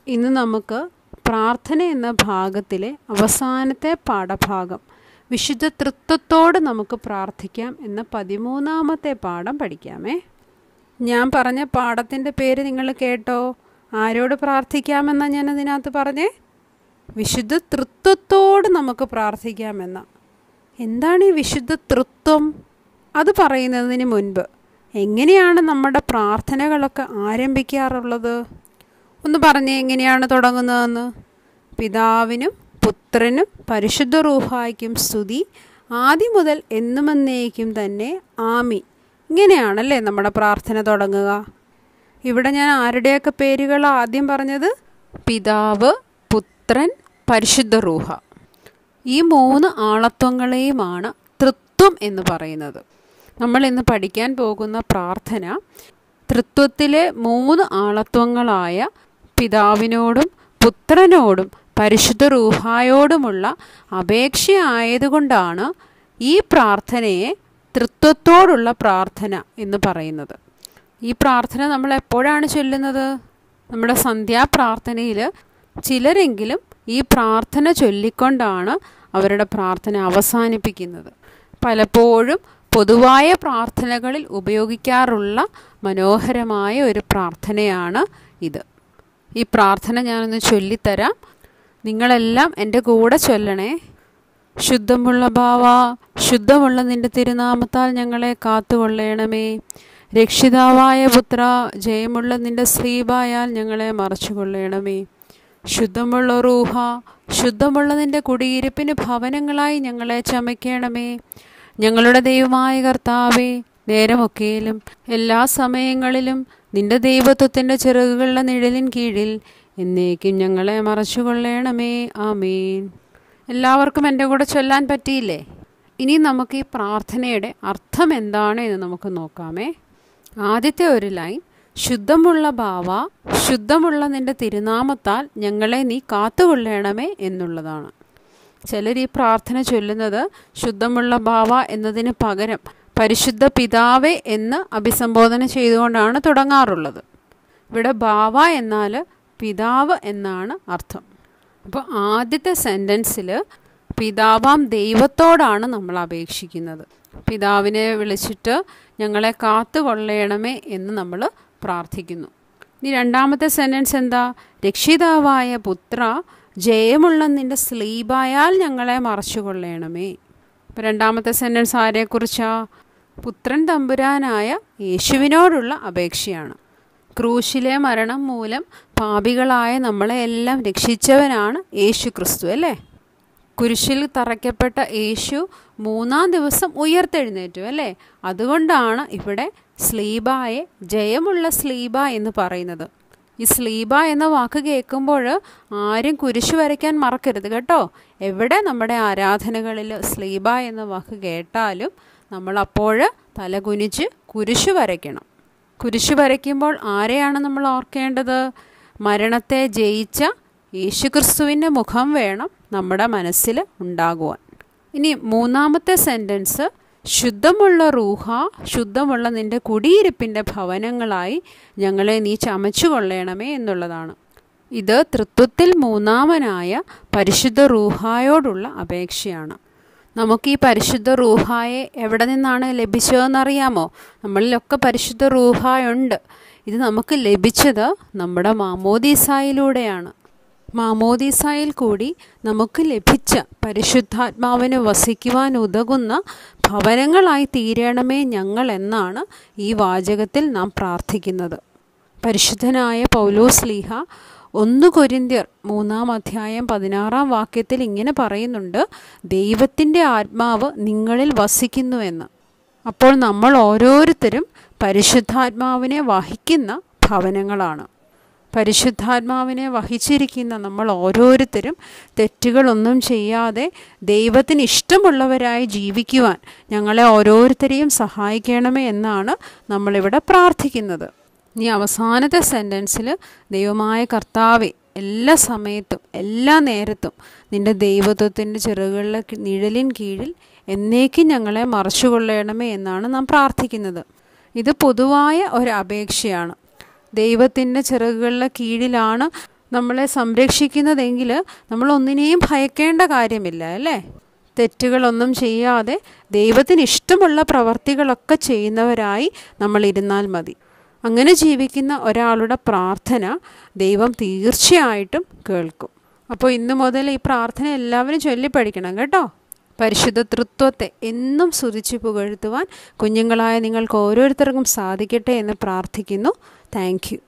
ഇന്ന് നമുക്ക് പ്രാർത്ഥന എന്ന ഭാഗത്തിലെ അവസാനത്തെ പാഠഭാഗം വിശുദ്ധ തൃത്വത്തോട് നമുക്ക് പ്രാർത്ഥിക്കാം എന്ന പതിമൂന്നാമത്തെ പാഠം പഠിക്കാമേ ഞാൻ പറഞ്ഞ പാഠത്തിൻ്റെ പേര് നിങ്ങൾ കേട്ടോ ആരോട് പ്രാർത്ഥിക്കാമെന്നാണ് ഞാൻ അതിനകത്ത് പറഞ്ഞേ വിശുദ്ധ തൃത്വത്തോട് നമുക്ക് പ്രാർത്ഥിക്കാമെന്ന എന്താണ് ഈ വിശുദ്ധ തൃത്വം അത് പറയുന്നതിന് മുൻപ് എങ്ങനെയാണ് നമ്മുടെ പ്രാർത്ഥനകളൊക്കെ ആരംഭിക്കാറുള്ളത് ഒന്ന് പറഞ്ഞേ എങ്ങനെയാണ് തുടങ്ങുന്നതെന്ന് പിതാവിനും പുത്രനും പരിശുദ്ധ റൂഹായ്ക്കും സ്തുതി ആദ്യം മുതൽ എന്നുമെന്നേക്കും തന്നെ ആമി ഇങ്ങനെയാണല്ലേ നമ്മുടെ പ്രാർത്ഥന തുടങ്ങുക ഇവിടെ ഞാൻ ആരുടെയൊക്കെ പേരുകൾ ആദ്യം പറഞ്ഞത് പിതാവ് പുത്രൻ പരിശുദ്ധ റൂഹ ഈ മൂന്ന് ആളത്വങ്ങളെയുമാണ് തൃത്വം എന്ന് പറയുന്നത് നമ്മൾ ഇന്ന് പഠിക്കാൻ പോകുന്ന പ്രാർത്ഥന തൃത്വത്തിലെ മൂന്ന് ആളത്വങ്ങളായ പിതാവിനോടും പുത്രനോടും പരിശുദ്ധ റൂഹായോടുമുള്ള അപേക്ഷയായതുകൊണ്ടാണ് ഈ പ്രാർത്ഥനയെ തൃത്വത്തോടുള്ള പ്രാർത്ഥന എന്ന് പറയുന്നത് ഈ പ്രാർത്ഥന നമ്മൾ എപ്പോഴാണ് ചൊല്ലുന്നത് നമ്മുടെ സന്ധ്യാപ്രാർത്ഥനയിൽ ചിലരെങ്കിലും ഈ പ്രാർത്ഥന ചൊല്ലിക്കൊണ്ടാണ് അവരുടെ പ്രാർത്ഥന അവസാനിപ്പിക്കുന്നത് പലപ്പോഴും പൊതുവായ പ്രാർത്ഥനകളിൽ ഉപയോഗിക്കാറുള്ള മനോഹരമായ ഒരു പ്രാർത്ഥനയാണ് ഇത് ഈ പ്രാർത്ഥന ഞാനൊന്ന് ചൊല്ലിത്തരാം നിങ്ങളെല്ലാം എൻ്റെ കൂടെ ചൊല്ലണേ ശുദ്ധമുള്ള ഭാവ ശുദ്ധമുള്ള നിന്റെ തിരുനാമത്താൽ ഞങ്ങളെ കാത്തുകൊള്ളണമേ രക്ഷിതാവായ പുത്ര ജയമുള്ള നിന്റെ സ്ലീബായാൽ ഞങ്ങളെ മറച്ചുകൊള്ളണമേ ശുദ്ധമുള്ള റൂഹ ശുദ്ധമുള്ള നിന്റെ കുടിയിരിപ്പിന് ഭവനങ്ങളായി ഞങ്ങളെ ചമയ്ക്കണമേ ഞങ്ങളുടെ ദൈവമായ കർത്താവേ നേരമൊക്കെയിലും എല്ലാ സമയങ്ങളിലും നിന്റെ ദൈവത്വത്തിൻ്റെ ചിറകുകളുടെ നിഴലിൻ കീഴിൽ എന്നേക്കും ഞങ്ങളെ മറച്ചുകൊള്ളണമേ ആമീൻ എല്ലാവർക്കും എൻ്റെ കൂടെ ചൊല്ലാൻ പറ്റിയില്ലേ ഇനി നമുക്ക് ഈ പ്രാർത്ഥനയുടെ അർത്ഥം എന്താണ് എന്ന് നമുക്ക് നോക്കാമേ ആദ്യത്തെ ഒരു ലൈൻ ശുദ്ധമുള്ള ഭാവ ശുദ്ധമുള്ള നിന്റെ തിരുനാമത്താൽ ഞങ്ങളെ നീ കാത്തുകൊള്ളണമേ എന്നുള്ളതാണ് ചിലർ ഈ പ്രാർത്ഥന ചൊല്ലുന്നത് ശുദ്ധമുള്ള ഭാവ എന്നതിന് പകരം പരിശുദ്ധ പിതാവെ എന്ന് അഭിസംബോധന ചെയ്തുകൊണ്ടാണ് തുടങ്ങാറുള്ളത് ഇവിടെ ഭാവ എന്നാൽ പിതാവ് എന്നാണ് അർത്ഥം അപ്പോൾ ആദ്യത്തെ സെൻറ്റൻസിൽ പിതാവാം ദൈവത്തോടാണ് നമ്മൾ അപേക്ഷിക്കുന്നത് പിതാവിനെ വിളിച്ചിട്ട് ഞങ്ങളെ കാത്തുകൊള്ളണമേ എന്ന് നമ്മൾ പ്രാർത്ഥിക്കുന്നു ഇനി രണ്ടാമത്തെ സെൻറ്റൻസ് എന്താ രക്ഷിതാവായ പുത്ര ജയമുള്ള നിന്റെ സ്ലീബായാൽ ഞങ്ങളെ മറച്ചുകൊള്ളണമേ ഇപ്പം രണ്ടാമത്തെ സെൻറ്റൻസ് ആരെക്കുറിച്ചാ പുത്രൻ തമ്പുരാനായ യേശുവിനോടുള്ള അപേക്ഷയാണ് ക്രൂശിലെ മരണം മൂലം പാപികളായ നമ്മളെ എല്ലാം രക്ഷിച്ചവനാണ് യേശു ക്രിസ്തു അല്ലേ കുരിശിൽ തറയ്ക്കപ്പെട്ട യേശു മൂന്നാം ദിവസം ഉയർത്തെഴുന്നേറ്റു അല്ലേ അതുകൊണ്ടാണ് ഇവിടെ സ്ലീബായെ ജയമുള്ള സ്ലീബ എന്ന് പറയുന്നത് ഈ സ്ലീബ എന്ന വാക്ക് കേൾക്കുമ്പോൾ ആരും കുരിശ് വരയ്ക്കാൻ മറക്കരുത് കേട്ടോ എവിടെ നമ്മുടെ ആരാധനകളിൽ സ്ലീബ എന്ന വാക്ക് കേട്ടാലും നമ്മളപ്പോൾ തലകുനിച്ച് കുരിശ് വരയ്ക്കണം കുരിശ് വരയ്ക്കുമ്പോൾ ആരെയാണ് നമ്മൾ ഓർക്കേണ്ടത് മരണത്തെ ജയിച്ച യേശുക്രിസ്തുവിൻ്റെ മുഖം വേണം നമ്മുടെ മനസ്സിൽ ഉണ്ടാകുവാൻ ഇനി മൂന്നാമത്തെ സെൻറ്റൻസ് ശുദ്ധമുള്ള റൂഹ ശുദ്ധമുള്ള നിന്റെ കുടിയിരിപ്പിൻ്റെ ഭവനങ്ങളായി ഞങ്ങളെ നീ ചമച്ചു കൊള്ളണമേ എന്നുള്ളതാണ് ഇത് തൃത്വത്തിൽ മൂന്നാമനായ പരിശുദ്ധ റൂഹായോടുള്ള അപേക്ഷയാണ് നമുക്ക് ഈ പരിശുദ്ധ റൂഹായെ എവിടെ നിന്നാണ് ലഭിച്ചതെന്നറിയാമോ നമ്മളിലൊക്കെ പരിശുദ്ധ റൂഹായുണ്ട് ഇത് നമുക്ക് ലഭിച്ചത് നമ്മുടെ മാമോദീസായിലൂടെയാണ് മാമോദീസായിൽ കൂടി നമുക്ക് ലഭിച്ച പരിശുദ്ധാത്മാവിന് വസിക്കുവാൻ ഉതകുന്ന ഭവനങ്ങളായി തീരണമേ ഞങ്ങൾ എന്നാണ് ഈ വാചകത്തിൽ നാം പ്രാർത്ഥിക്കുന്നത് പരിശുദ്ധനായ പൗലോസ് ലീഹ ഒന്ന് കൊരിന്ത്യർ മൂന്നാം അധ്യായം പതിനാറാം വാക്യത്തിൽ ഇങ്ങനെ പറയുന്നുണ്ട് ദൈവത്തിൻ്റെ ആത്മാവ് നിങ്ങളിൽ വസിക്കുന്നുവെന്ന് അപ്പോൾ നമ്മൾ ഓരോരുത്തരും പരിശുദ്ധാത്മാവിനെ വഹിക്കുന്ന ഭവനങ്ങളാണ് പരിശുദ്ധാത്മാവിനെ വഹിച്ചിരിക്കുന്ന നമ്മൾ ഓരോരുത്തരും തെറ്റുകളൊന്നും ചെയ്യാതെ ദൈവത്തിന് ഇഷ്ടമുള്ളവരായി ജീവിക്കുവാൻ ഞങ്ങളെ ഓരോരുത്തരെയും സഹായിക്കണമേ എന്നാണ് നമ്മളിവിടെ പ്രാർത്ഥിക്കുന്നത് ഇനി അവസാനത്തെ സെൻറ്റൻസിൽ ദൈവമായ കർത്താവെ എല്ലാ സമയത്തും എല്ലാ നേരത്തും നിൻ്റെ ദൈവത്വത്തിൻ്റെ ചെറുകളിലെ നിഴലിൻ കീഴിൽ എന്നേക്കും ഞങ്ങളെ മറച്ചുകൊള്ളണമേ എന്നാണ് നാം പ്രാർത്ഥിക്കുന്നത് ഇത് പൊതുവായ ഒരു അപേക്ഷയാണ് ദൈവത്തിൻ്റെ ചിറകുകളുടെ കീഴിലാണ് നമ്മളെ സംരക്ഷിക്കുന്നതെങ്കിൽ നമ്മൾ ഒന്നിനെയും ഭയക്കേണ്ട കാര്യമില്ല അല്ലേ തെറ്റുകളൊന്നും ചെയ്യാതെ ദൈവത്തിന് ഇഷ്ടമുള്ള പ്രവർത്തികളൊക്കെ ചെയ്യുന്നവരായി നമ്മൾ ഇരുന്നാൽ മതി അങ്ങനെ ജീവിക്കുന്ന ഒരാളുടെ പ്രാർത്ഥന ദൈവം തീർച്ചയായിട്ടും കേൾക്കും അപ്പോൾ ഇന്നു മുതൽ ഈ പ്രാർത്ഥന എല്ലാവരും ചൊല്ലിപ്പഠിക്കണം കേട്ടോ പരിശുദ്ധ തൃത്വത്തെ എന്നും സ്തുതിച്ചു പുകഴ്ത്തുവാൻ കുഞ്ഞുങ്ങളായ നിങ്ങൾക്ക് ഓരോരുത്തർക്കും സാധിക്കട്ടെ എന്ന് പ്രാർത്ഥിക്കുന്നു താങ്ക്